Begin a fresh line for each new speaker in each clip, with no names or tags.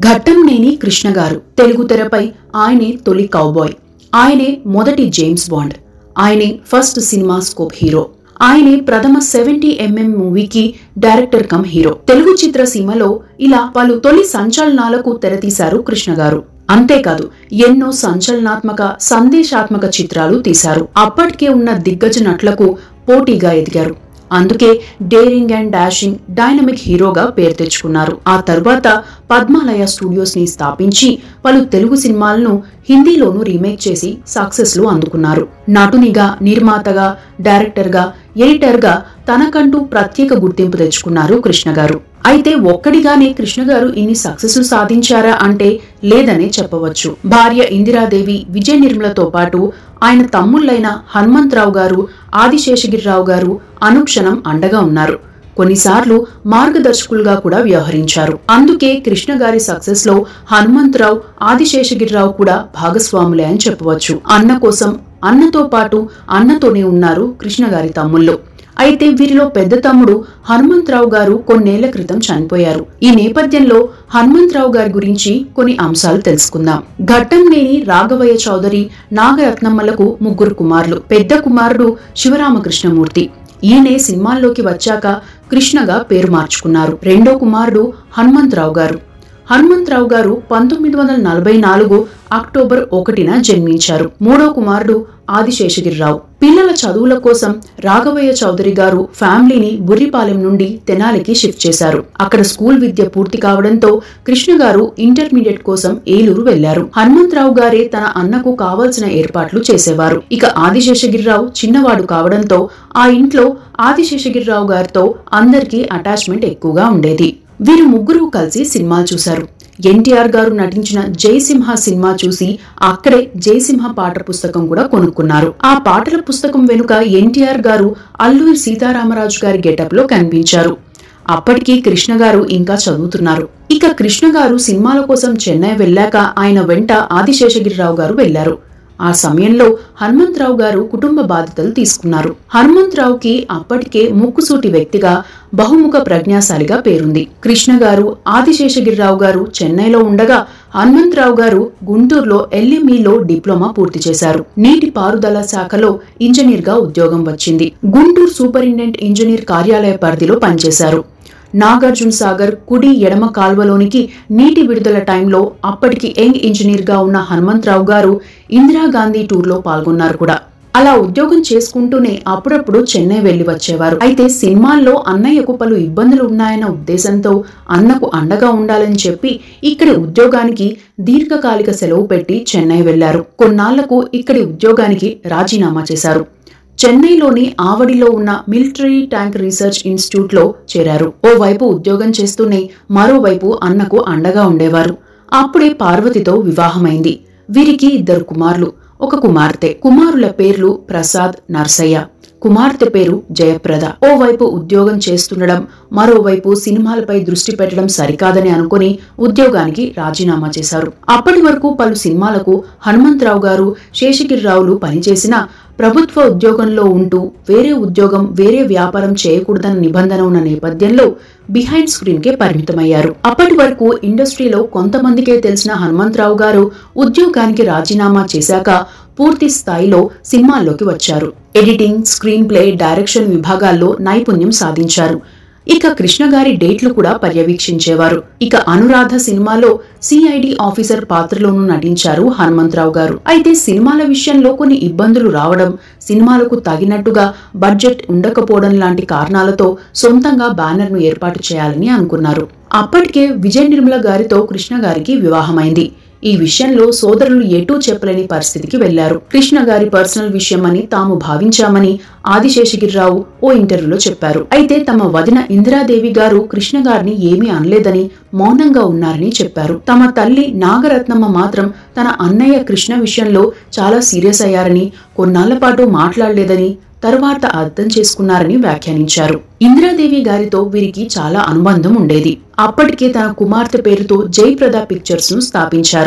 ఘట్టంనేని కృష్ణ గారు తెలుగు తెరపై ఆయనే తొలి కౌబాయ్ ఆయనే మొదటి జేమ్స్ బాండ్ ఆయనే ఫస్ట్ సినిమా స్కోప్ హీరో ఆయనే ప్రథమ సెవెంటీ ఎంఎం మూవీకి డైరెక్టర్ కమ్ హీరో తెలుగు చిత్రసీమలో ఇలా పలు తొలి సంచలనాలకు తెరతీశారు కృష్ణ గారు అంతేకాదు ఎన్నో సంచలనాత్మక సందేశాత్మక చిత్రాలు తీశారు అప్పటికే ఉన్న దిగ్గజ నటులకు పోటీగా ఎదిగారు అందుకే డేరింగ్ అండ్ డాషింగ్ డైనమిక్ హీరోగా పేరు తెచ్చుకున్నారు ఆ తర్వాత పద్మాలయ స్టూడియోస్ ని స్థాపించి పలు తెలుగు సినిమాలను హిందీలోనూ రీమేక్ చేసి సక్సెస్ లు అందుకున్నారు నటునిగా నిర్మాతగా డైరెక్టర్ గా ఎడిటర్ గా తనకంటూ ప్రత్యేక గుర్తింపు తెచ్చుకున్నారు కృష్ణ గారు అయితే ఒక్కడిగానే కృష్ణ గారు ఇన్ని సక్సెస్ సాధించారా అంటే లేదనే చెప్పవచ్చు భార్య ఇందిరాదేవి విజయ నిర్మలతో పాటు ఆయన తమ్ముళ్ళైన హనుమంతరావు గారు ఆదిశేషగిరిరావు గారు అనుక్షణం అండగా ఉన్నారు కొన్నిసార్లు మార్గదర్శకులుగా కూడా వ్యవహరించారు అందుకే కృష్ణ గారి సక్సెస్ లో హనుమంతరావు ఆదిశేషగిరిరావు కూడా భాగస్వాములే అని చెప్పవచ్చు అన్న కోసం అన్నతో పాటు అన్నతోనే ఉన్నారు కృష్ణ గారి తమ్ముళ్ళు అయితే వీరిలో పెద్ద తమ్ముడు హనుమంతరావు గారు కొన్నేళ్ల క్రితం చనిపోయారు ఈ నేపథ్యంలో హనుమంతరావు గారి గురించి కొన్ని అంశాలు తెలుసుకుందాం ఘట్టంనేని రాఘవయ్య చౌదరి నాగరత్నమ్మలకు ముగ్గురు కుమారులు పెద్ద కుమారుడు శివరామకృష్ణమూర్తి ఈయనే సినిమాల్లోకి వచ్చాక కృష్ణగా పేరు మార్చుకున్నారు రెండో కుమారుడు హనుమంతరావు గారు హనుమంతరావు గారు పంతొమ్మిది వందల నలభై నాలుగు అక్టోబర్ ఒకటిన జన్మించారు మూడో కుమారుడు ఆదిశేషగిరిరావు పిల్లల చదువుల కోసం రాఘవయ్య చౌదరి గారు ఫ్యామిలీని బుర్రిపాలెం నుండి తెనాలికి షిఫ్ట్ చేశారు అక్కడ స్కూల్ విద్య పూర్తి కావడంతో కృష్ణ గారు ఇంటర్మీడియట్ కోసం ఏలూరు వెళ్లారు హనుమంతరావు గారే తన అన్నకు కావలసిన ఏర్పాట్లు చేసేవారు ఇక ఆదిశేషగిరిరావు చిన్నవాడు కావడంతో ఆ ఇంట్లో ఆదిశేషగిరిరావు గారితో అందరికీ అటాచ్మెంట్ ఎక్కువగా ఉండేది వీరు ముగ్గురు కలిసి సినిమాలు చూశారు ఎన్టీఆర్ గారు నటించిన జయసింహ సినిమా చూసి అక్కడే జయసింహ పాట పుస్తకం కూడా కొనుక్కున్నారు ఆ పాటల పుస్తకం వెనుక ఎన్టీఆర్ గారు అల్లూరి సీతారామరాజు గారి గెటప్ లో కనిపించారు అప్పటికి కృష్ణ గారు ఇంకా చదువుతున్నారు ఇక కృష్ణ గారు సినిమాల కోసం చెన్నై వెళ్ళాక ఆయన వెంట ఆదిశేషగిరిరావు గారు వెళ్లారు ఆ సమయంలో హనుమంతరావు గారు కుటుంబ బాధ్యతలు తీసుకున్నారు హనుమంతరావుకి అప్పటికే ముక్కుసూటి వ్యక్తిగా బహుముఖ ప్రజ్ఞాశాలిగా పేరుంది కృష్ణ గారు ఆదిశేషగిరిరావు గారు చెన్నైలో ఉండగా హనుమంతరావు గారు గుంటూరులో ఎల్ఎంఈలో డిప్లొమా పూర్తి చేశారు నీటి పారుదల శాఖలో ఇంజనీర్ గా ఉద్యోగం వచ్చింది గుంటూరు సూపరింటెండెంట్ ఇంజనీర్ కార్యాలయ పరిధిలో పనిచేశారు నాగార్జున సాగర్ కుడి ఎడమ కాల్వలోనికి నీటి విడుదల టైంలో అప్పటికి యంగ్ ఇంజనీర్ గా ఉన్న హనుమంతరావు గారు ఇందిరాగాంధీ టూర్ లో పాల్గొన్నారు కూడా అలా ఉద్యోగం చేసుకుంటూనే అప్పుడప్పుడు చెన్నై వెళ్లి వచ్చేవారు అయితే సినిమాల్లో అన్నయ్యకు పలు ఇబ్బందులు ఉన్నాయన్న ఉద్దేశంతో అన్నకు అండగా ఉండాలని చెప్పి ఇక్కడి ఉద్యోగానికి దీర్ఘకాలిక సెలవు పెట్టి చెన్నై వెళ్లారు కొన్నాళ్లకు ఇక్కడి ఉద్యోగానికి రాజీనామా చేశారు చెన్నైలోని ఆవడిలో ఉన్న మిలిటరీ ట్యాంక్ రీసెర్చ్ ఇన్స్టిట్యూట్ లో చేరారు ఓవైపు ఉద్యోగం చేస్తూనే మరోవైపు అన్నకు అండగా ఉండేవారు అప్పుడే పార్వతితో వివాహమైంది వీరికి ఇద్దరు కుమారులు ఒక కుమార్తె కుమారుల పేర్లు ప్రసాద్ నర్సయ్య కుమార్తె పేరు జయప్రద ఓవైపు ఉద్యోగం చేస్తుండడం మరోవైపు సినిమాలపై దృష్టి పెట్టడం సరికాదని అనుకుని ఉద్యోగానికి రాజీనామా చేశారు అప్పటి వరకు పలు సినిమాలకు హనుమంతరావు గారు శేషగిరిరావులు పనిచేసిన ప్రభుత్వ ఉద్యోగంలో ఉంటూ వేరే ఉద్యోగం వేరే వ్యాపారం చేయకూడదన్న నిబంధన ఉన్న నేపథ్యంలో బిహైండ్ స్క్రీన్ కే పరిమితమయ్యారు అప్పటి వరకు ఇండస్ట్రీలో కొంతమందికే తెలిసిన హనుమంతరావు గారు ఉద్యోగానికి రాజీనామా చేశాక పూర్తి స్థాయిలో సినిమాల్లోకి వచ్చారు ఎడిటింగ్ స్క్రీన్ ప్లే డైరెక్షన్ విభాగాల్లో నైపుణ్యం సాధించారు ఇక కృష్ణ గారి డేట్లు కూడా పర్యవేక్షించేవారు ఇక అనురాధ సినిమాలో సిఐడి ఆఫీసర్ పాత్రలోనూ నటించారు హనుమంతరావు గారు అయితే సినిమాల విషయంలో కొన్ని ఇబ్బందులు రావడం సినిమాలకు తగినట్టుగా బడ్జెట్ ఉండకపోవడం లాంటి కారణాలతో సొంతంగా బ్యానర్ ను ఏర్పాటు చేయాలని అనుకున్నారు అప్పటికే విజయ నిర్మల గారితో కృష్ణ గారికి వివాహమైంది ఈ విషయంలో సోదరులు ఎటూ చెప్పలేని పరిస్థితికి వెళ్లారు కృష్ణ గారి పర్సనల్ విషయమని తాము భావించామని ఆదిశేషగిరిరావు ఓ ఇంటర్వ్యూలో చెప్పారు అయితే తమ వదిన ఇందిరాదేవి గారు కృష్ణ గారిని ఏమీ అనలేదని మౌనంగా ఉన్నారని చెప్పారు తమ తల్లి నాగరత్నమ్మ మాత్రం తన అన్నయ్య కృష్ణ విషయంలో చాలా సీరియస్ అయ్యారని కొన్నాళ్ల పాటు మాట్లాడలేదని తరువాత అర్థం చేసుకున్నారని వ్యాఖ్యానించారు ఇందిరాదేవి గారితో వీరికి చాలా అనుబంధం ఉండేది అప్పటికే తన కుమార్తె పేరుతో జయప్రద పిక్చర్స్ ను స్థాపించారు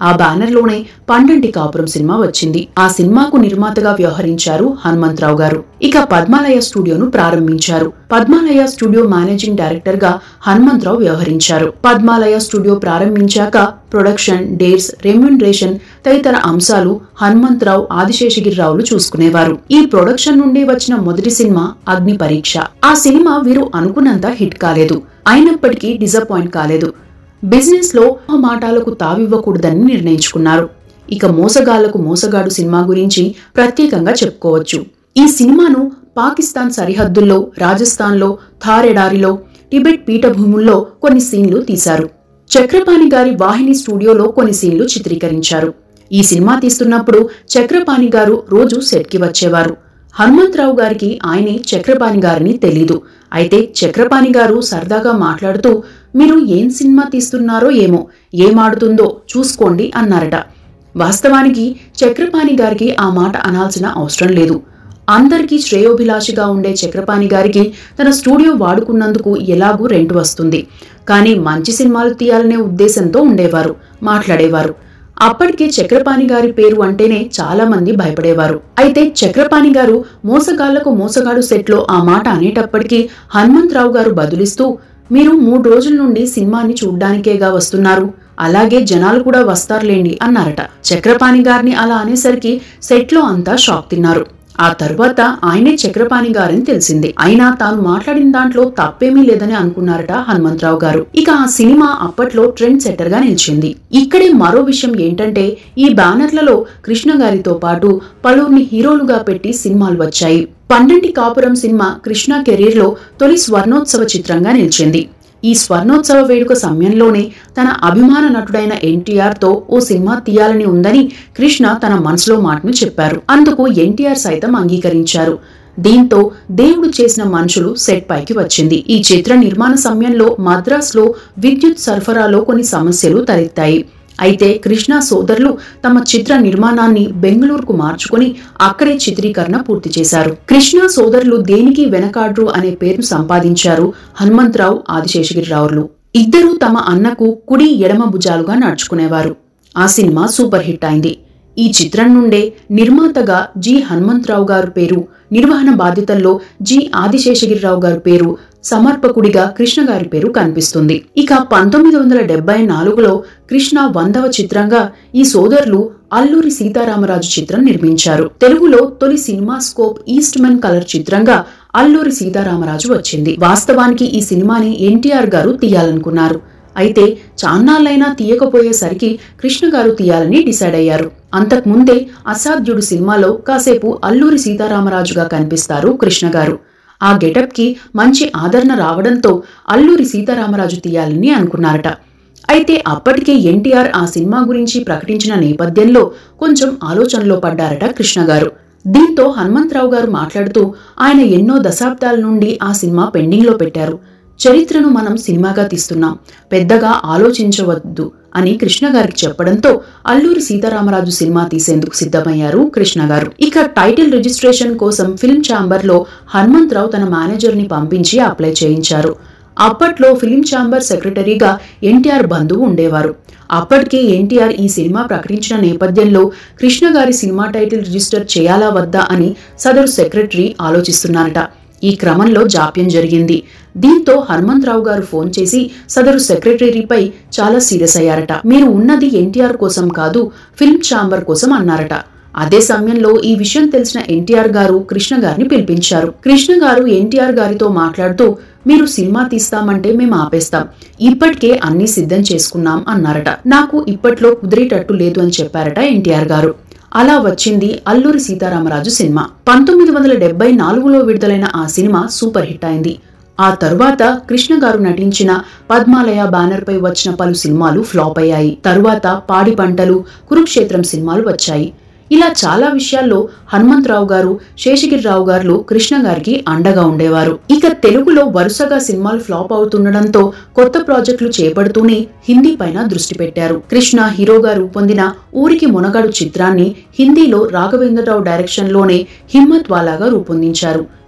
ఆ బ్యానర్ లోనే పండంటి కాపురం సినిమా వచ్చింది ఆ సినిమాకు నిర్మాతగా వ్యవహరించారు హనుమంతరావు గారు ఇక పద్మాలయ స్టూడియోను ప్రారంభించారు పద్మాలయ స్టూడియో మేనేజింగ్ డైరెక్టర్ గా హనుమంతరావు వ్యవహరించారు పద్మాలయ స్టూడియో ప్రారంభించాక ప్రొడక్షన్ డేట్స్ రెమ్యునరేషన్ తదితర అంశాలు హనుమంతరావు ఆదిశేషగిరిరావులు చూసుకునేవారు ఈ ప్రొడక్షన్ నుండి వచ్చిన మొదటి సినిమా అగ్ని పరీక్ష ఆ సినిమా వీరు అనుకున్నంత హిట్ కాలేదు అయినప్పటికీ డిసప్పాయింట్ కాలేదు బిజినెస్ లో మాటాలకు తావివ్వకూడదని నిర్ణయించుకున్నారు ఇక మోసగాళ్లకు మోసగాడు సినిమా గురించి ప్రత్యేకంగా చెప్పుకోవచ్చు ఈ సినిమాను పాకిస్తాన్ సరిహద్దుల్లో రాజస్థాన్లో థార్ ఎడారిలో టిబెట్ పీఠభూముల్లో కొన్ని సీన్లు తీశారు చక్రపాణి గారి వాహిని స్టూడియోలో కొన్ని సీన్లు చిత్రీకరించారు ఈ సినిమా తీస్తున్నప్పుడు చక్రపాణి గారు రోజు సెట్కి వచ్చేవారు హనుమంతరావు గారికి ఆయనే చక్రపాణి గారిని తెలీదు అయితే చక్రపాణి గారు సరదాగా మాట్లాడుతూ మీరు ఏం సినిమా తీస్తున్నారో ఏమో ఏమాడుతుందో చూసుకోండి అన్నారట వాస్తవానికి చక్రపాణి గారికి ఆ మాట అనాల్సిన అవసరం లేదు అందరికీ శ్రేయోభిలాషిగా ఉండే చక్రపాణి గారికి తన స్టూడియో వాడుకున్నందుకు ఎలాగూ రెంట్ వస్తుంది కానీ మంచి సినిమాలు తీయాలనే ఉద్దేశంతో ఉండేవారు మాట్లాడేవారు అప్పటికే చక్రపాణి గారి పేరు అంటేనే చాలా మంది భయపడేవారు అయితే చక్రపాణి గారు మోసగాళ్లకు మోసగాడు సెట్లో ఆ మాట అనేటప్పటికీ హనుమంతరావు గారు బదులిస్తూ మీరు మూడు రోజుల నుండి సినిమాని చూడ్డానికేగా వస్తున్నారు అలాగే జనాలు కూడా వస్తారులేండి అన్నారట చక్రపాణి గారిని అలా అనేసరికి సెట్లో అంతా షాక్ తిన్నారు ఆ తర్వాత ఆయనే చక్రపాణి గారని తెలిసింది అయినా తాను మాట్లాడిన దాంట్లో తప్పేమీ లేదని అనుకున్నారట హనుమంతరావు గారు ఇక ఆ సినిమా అప్పట్లో ట్రెండ్ సెట్టర్ గా నిలిచింది ఇక్కడే మరో విషయం ఏంటంటే ఈ బ్యానర్లలో కృష్ణ గారితో పాటు పలువురిని హీరోలుగా పెట్టి సినిమాలు వచ్చాయి పండంటి కాపురం సినిమా కృష్ణ కెరీర్ లో తొలి స్వర్ణోత్సవ చిత్రంగా నిలిచింది ఈ స్వర్ణోత్సవ వేడుక సమయంలోనే తన అభిమాన నటుడైన ఎన్టీఆర్ తో ఓ సినిమా తీయాలని ఉందని కృష్ణ తన మనసులో మాటను చెప్పారు అందుకు ఎన్టీఆర్ సైతం అంగీకరించారు దీంతో దేవుడు చేసిన మనుషులు సెట్ పైకి వచ్చింది ఈ చిత్ర నిర్మాణ సమయంలో మద్రాస్ లో విద్యుత్ సరఫరాలో కొన్ని సమస్యలు తలెత్తాయి అయితే కృష్ణ సోదరులు తమ చిత్ర నిర్మాణాన్ని బెంగళూరుకు మార్చుకుని అక్కడే చిత్రీకరణ పూర్తి చేశారు కృష్ణ సోదరులు దేనికి వెనకాడ్రు అనే పేరును సంపాదించారు హనుమంతరావు ఆదిశేషగిరిరావులు ఇద్దరూ తమ అన్నకు కుడి ఎడమ భుజాలుగా నడుచుకునేవారు ఆ సినిమా సూపర్ హిట్ అయింది ఈ చిత్రం నుండే నిర్మాతగా జి హనుమంతరావు గారు పేరు నిర్వహణ బాధ్యతల్లో జి ఆదిశేషగిరిరావు గారి పేరు సమర్పకుడిగా కృష్ణ గారి పేరు కనిపిస్తుంది ఇక పంతొమ్మిది వందల డెబ్బై నాలుగులో కృష్ణ వందవ చిత్రంగా ఈ సోదరులు అల్లూరి సీతారామరాజు చిత్రం నిర్మించారు తెలుగులో తొలి సినిమా స్కోప్ ఈస్ట్మన్ కలర్ చిత్రంగా అల్లూరి సీతారామరాజు వచ్చింది వాస్తవానికి ఈ సినిమాని ఎన్టీఆర్ గారు తీయాలనుకున్నారు అయితే చాన్నాళ్ళైనా తీయకపోయేసరికి కృష్ణ గారు తీయాలని డిసైడ్ అయ్యారు అంతకుముందే అసాధ్యుడు సినిమాలో కాసేపు అల్లూరి సీతారామరాజుగా కనిపిస్తారు కృష్ణ గారు ఆ గెటప్ కి మంచి ఆదరణ రావడంతో అల్లూరి సీతారామరాజు తీయాలని అనుకున్నారట అయితే అప్పటికే ఎన్టీఆర్ ఆ సినిమా గురించి ప్రకటించిన నేపథ్యంలో కొంచెం ఆలోచనలో పడ్డారట కృష్ణ గారు దీంతో హనుమంతరావు గారు మాట్లాడుతూ ఆయన ఎన్నో దశాబ్దాల నుండి ఆ సినిమా పెండింగ్లో పెట్టారు చరిత్రను మనం సినిమాగా తీస్తున్నాం పెద్దగా ఆలోచించవద్దు అని కృష్ణ గారికి చెప్పడంతో అల్లూరి సీతారామరాజు సినిమా తీసేందుకు సిద్ధమయ్యారు కృష్ణ గారు ఇక టైటిల్ రిజిస్ట్రేషన్ కోసం ఫిల్మ్ ఛాంబర్ లో హనుమంతరావు తన మేనేజర్ ని పంపించి అప్లై చేయించారు అప్పట్లో ఫిలిం ఛాంబర్ సెక్రటరీగా ఎన్టీఆర్ బంధువు ఉండేవారు అప్పటికే ఎన్టీఆర్ ఈ సినిమా ప్రకటించిన నేపథ్యంలో కృష్ణ గారి సినిమా టైటిల్ రిజిస్టర్ చేయాలా వద్దా అని సదరు సెక్రటరీ ఆలోచిస్తున్నారట ఈ క్రమంలో జాప్యం జరిగింది దీంతో హనుమంతరావు గారు ఫోన్ చేసి సదరు సెక్రటరీపై చాలా సీరియస్ అయ్యారట మీరు ఉన్నది ఎన్టీఆర్ కోసం కాదు ఫిల్మ్ ఛాంబర్ కోసం అన్నారట అదే సమయంలో ఈ విషయం తెలిసిన ఎన్టీఆర్ గారు కృష్ణ గారిని పిలిపించారు కృష్ణ గారు ఎన్టీఆర్ గారితో మాట్లాడుతూ మీరు సినిమా తీస్తామంటే మేము ఆపేస్తాం ఇప్పటికే అన్ని సిద్ధం చేసుకున్నాం అన్నారట నాకు ఇప్పట్లో కుదిరేటట్టు లేదు అని చెప్పారట ఎన్టీఆర్ గారు అలా వచ్చింది అల్లూరి సీతారామరాజు సినిమా పంతొమ్మిది వందల డెబ్బై నాలుగులో విడుదలైన ఆ సినిమా సూపర్ హిట్ అయింది ఆ తరువాత కృష్ణ గారు నటించిన పద్మాలయ బ్యానర్ పై వచ్చిన పలు సినిమాలు ఫ్లాప్ అయ్యాయి తరువాత పాడి పంటలు కురుక్షేత్రం సినిమాలు వచ్చాయి ఇలా చాలా విషయాల్లో హనుమంతరావు గారు శేషగిరిరావు గారు కృష్ణ గారికి అండగా ఉండేవారు ఇక తెలుగులో వరుసగా సినిమాలు ఫ్లాప్ అవుతుండడంతో కొత్త ప్రాజెక్టులు చేపడుతూనే హిందీ పైన దృష్టి పెట్టారు కృష్ణ హీరోగా రూపొందిన ఊరికి మునగాడు చిత్రాన్ని హిందీలో రాఘవేంద్రరావు డైరెక్షన్ లోనే హిమ్మత్ వాలాగా రూపొందించారు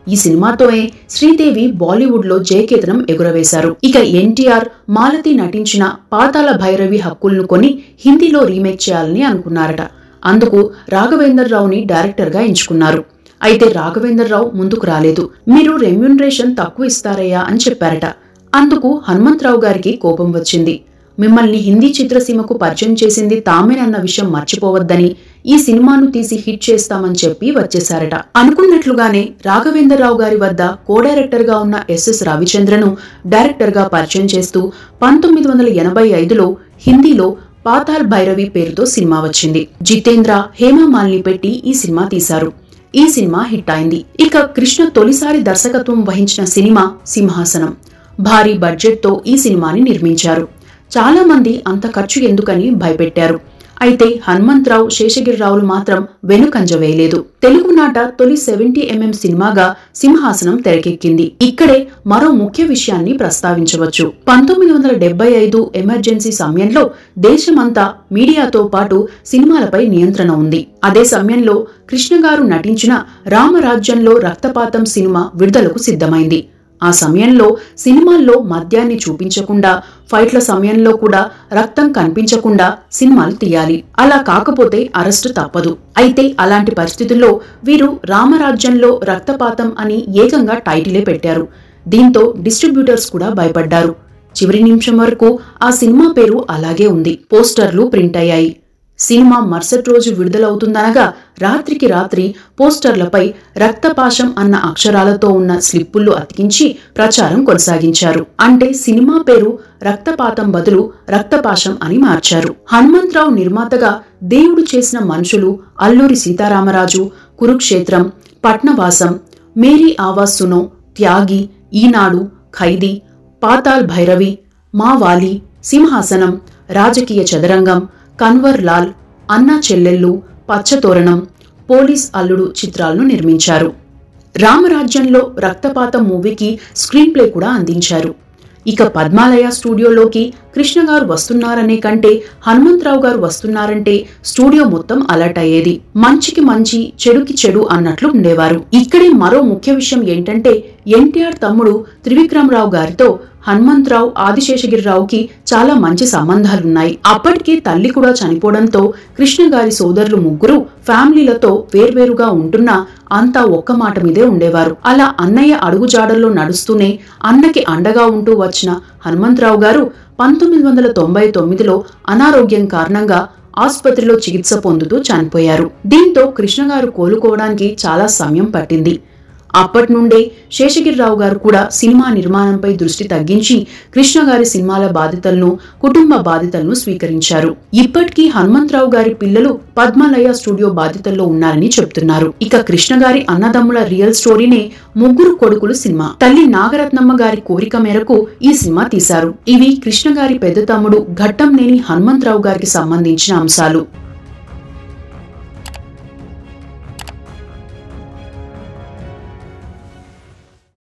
ఈ సినిమాతోనే శ్రీదేవి బాలీవుడ్ లో జయకేతనం ఎగురవేశారు ఇక ఎన్టీఆర్ మాలతి నటించిన పాతాల భైరవి హక్కులను కొని హిందీలో రీమేక్ చేయాలని అనుకున్నారట అందుకు రాఘవేందర్ రావుని డైరెక్టర్ గా ఎంచుకున్నారు అయితే రాఘవేందర్ రావు ముందుకు రాలేదు మీరు రెమ్యూనరేషన్ తక్కువ ఇస్తారయ్యా అని చెప్పారట అందుకు హనుమంతరావు గారికి కోపం వచ్చింది మిమ్మల్ని హిందీ చిత్రసీమకు పరిచయం చేసింది తామేనన్న విషయం మర్చిపోవద్దని ఈ సినిమాను తీసి హిట్ చేస్తామని చెప్పి వచ్చేశారట అనుకున్నట్లుగానే రాఘవేంద్రరావు గారి వద్ద కో డైరెక్టర్ గా ఉన్న ఎస్ఎస్ రవిచంద్రను డైరెక్టర్ గా పరిచయం చేస్తూ పంతొమ్మిది వందల ఎనభై ఐదులో హిందీలో పాతాల్ భైరవి పేరుతో సినిమా వచ్చింది జితేంద్ర హేమామాలిని పెట్టి ఈ సినిమా తీశారు ఈ సినిమా హిట్ అయింది ఇక కృష్ణ తొలిసారి దర్శకత్వం వహించిన సినిమా సింహాసనం భారీ బడ్జెట్ తో ఈ సినిమాని నిర్మించారు చాలా మంది అంత ఖర్చు ఎందుకని భయపెట్టారు అయితే హనుమంతరావు శేషగిరిరావులు మాత్రం వెనుకంజ వేయలేదు తెలుగునాట తొలి సెవెంటీ ఎంఎం సినిమాగా సింహాసనం తెరకెక్కింది ఇక్కడే మరో ముఖ్య విషయాన్ని ప్రస్తావించవచ్చు పంతొమ్మిది వందల డెబ్బై ఐదు ఎమర్జెన్సీ సమయంలో దేశమంతా మీడియాతో పాటు సినిమాలపై నియంత్రణ ఉంది అదే సమయంలో కృష్ణ గారు నటించిన రామరాజ్యంలో రక్తపాతం సినిమా విడుదలకు సిద్ధమైంది ఆ సమయంలో సినిమాల్లో మద్యాన్ని చూపించకుండా ఫైట్ల సమయంలో కూడా రక్తం కనిపించకుండా సినిమాలు తీయాలి అలా కాకపోతే అరెస్టు తప్పదు అయితే అలాంటి పరిస్థితుల్లో వీరు రామరాజ్యంలో రక్తపాతం అని ఏకంగా టైటిలే పెట్టారు దీంతో డిస్ట్రిబ్యూటర్స్ కూడా భయపడ్డారు చివరి నిమిషం వరకు ఆ సినిమా పేరు అలాగే ఉంది పోస్టర్లు ప్రింట్ అయ్యాయి సినిమా మరుసటి రోజు విడుదలవుతుందనగా రాత్రికి రాత్రి పోస్టర్లపై రక్తపాశం అన్న అక్షరాలతో ఉన్న స్లిప్పులు అతికించి ప్రచారం కొనసాగించారు అంటే సినిమా పేరు రక్తపాతం బదులు రక్తపాశం అని మార్చారు హనుమంతరావు నిర్మాతగా దేవుడు చేసిన మనుషులు అల్లూరి సీతారామరాజు కురుక్షేత్రం పట్నవాసం మేరీ ఆవాజ్ సునో త్యాగి ఈనాడు ఖైదీ పాతాల్ భైరవి మా వాలి సింహాసనం రాజకీయ చదరంగం కన్వర్ లాల్ అన్నా చెల్లెళ్ళు పచ్చతోరణం పోలీస్ అల్లుడు చిత్రాలను నిర్మించారు రామరాజ్యంలో రక్తపాతం మూవీకి స్క్రీన్ ప్లే కూడా అందించారు ఇక పద్మాలయ స్టూడియోలోకి కృష్ణ గారు వస్తున్నారనే కంటే హనుమంతరావు గారు వస్తున్నారంటే స్టూడియో మొత్తం అలర్ట్ అయ్యేది మంచికి మంచి చెడుకి చెడు అన్నట్లు ఉండేవారు ఇక్కడే మరో ముఖ్య విషయం ఏంటంటే ఎన్టీఆర్ తమ్ముడు త్రివిక్రమరావు గారితో హనుమంతరావు ఆదిశేషగిరిరావుకి చాలా మంచి సంబంధాలున్నాయి అప్పటికే తల్లి కూడా చనిపోవడంతో కృష్ణ గారి సోదరులు ముగ్గురు ఫ్యామిలీలతో వేర్వేరుగా ఉంటున్నా అంతా ఒక్క మాట మీదే ఉండేవారు అలా అన్నయ్య అడుగుజాడల్లో నడుస్తూనే అన్నకి అండగా ఉంటూ వచ్చిన హనుమంతరావు గారు పంతొమ్మిది వందల తొంభై తొమ్మిదిలో అనారోగ్యం కారణంగా ఆసుపత్రిలో చికిత్స పొందుతూ చనిపోయారు దీంతో కృష్ణ గారు కోలుకోవడానికి చాలా సమయం పట్టింది అప్పటి నుండే శేషగిరిరావు గారు కూడా సినిమా నిర్మాణంపై దృష్టి తగ్గించి కృష్ణ గారి సినిమాల బాధ్యతలను కుటుంబ బాధ్యతలను స్వీకరించారు ఇప్పటికీ హనుమంతరావు గారి పిల్లలు పద్మాలయ స్టూడియో బాధ్యతల్లో ఉన్నారని చెప్తున్నారు ఇక కృష్ణ గారి అన్నదమ్ముల రియల్ స్టోరీనే ముగ్గురు కొడుకులు సినిమా తల్లి నాగరత్నమ్మ గారి కోరిక మేరకు ఈ సినిమా తీశారు ఇవి కృష్ణ గారి పెద్ద తమ్ముడు ఘట్టంనేని హనుమంతరావు గారికి సంబంధించిన అంశాలు